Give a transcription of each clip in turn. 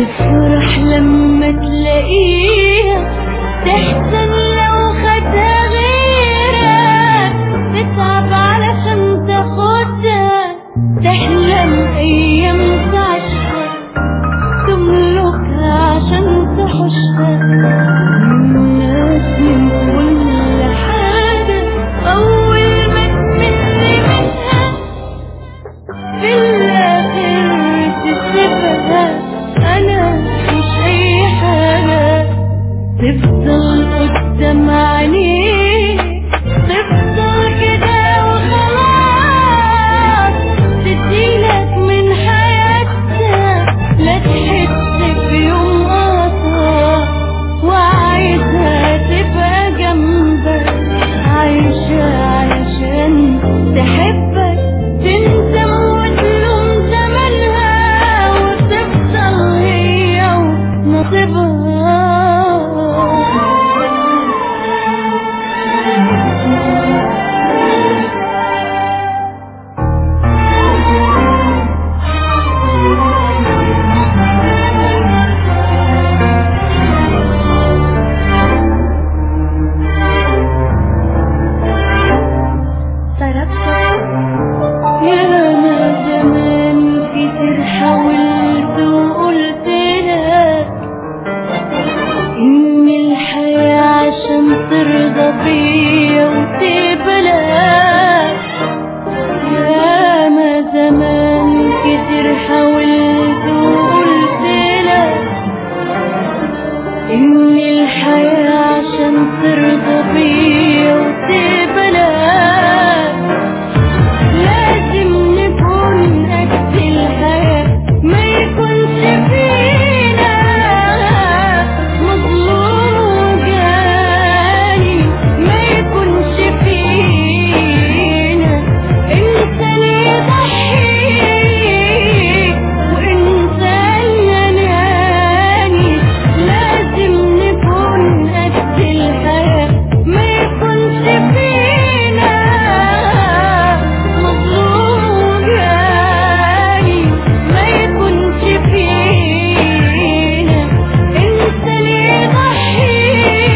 تفرح لما تلاقيها تحزن لو خدها غيرك تتعب علشان تاخدها تحلم ايام تعيشها تملكها عشان تحوشها الناس من كل حاجة أول ما تمل منها في الآخر تسيبها أنا مش أي حاجة تفضل قدام عينيك تفضل كده وخلاص تديلك من حياتها لا تحس بيوم قطع وعايزها تبقى جنبك عايشة علشان تحبك تندم وتلوم زمانها وتفضل هي ونصيبها يا أنا زمان كتير حاولت وقلت لك إن الحياة عشان ترضى بيا وتقبلك يا ما زمان كتير حاولت وقلت لك إن الحياة عشان ترضى بيا وتقبلك لازم نكون قد الحياة ما يكونش فينا مظلوم وجاني ما يكونش فينا إنسان يضحي وإنسان يناني لازم نكون قد الحياة ما يكونش فينا مظلوم جاني ما يكونش فينا إنسان يضحي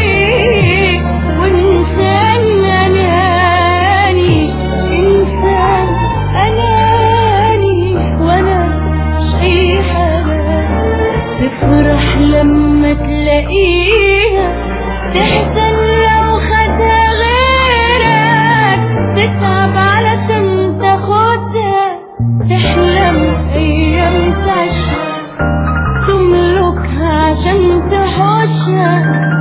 وإنسان أناني إنسان أناني وأنا مش أي حاجة تفرح لما تلاقيها تحزن لو خدها غيرك تتعب علشان تاخدها تحلم أيام تعيشها تملكها عشان تحوشها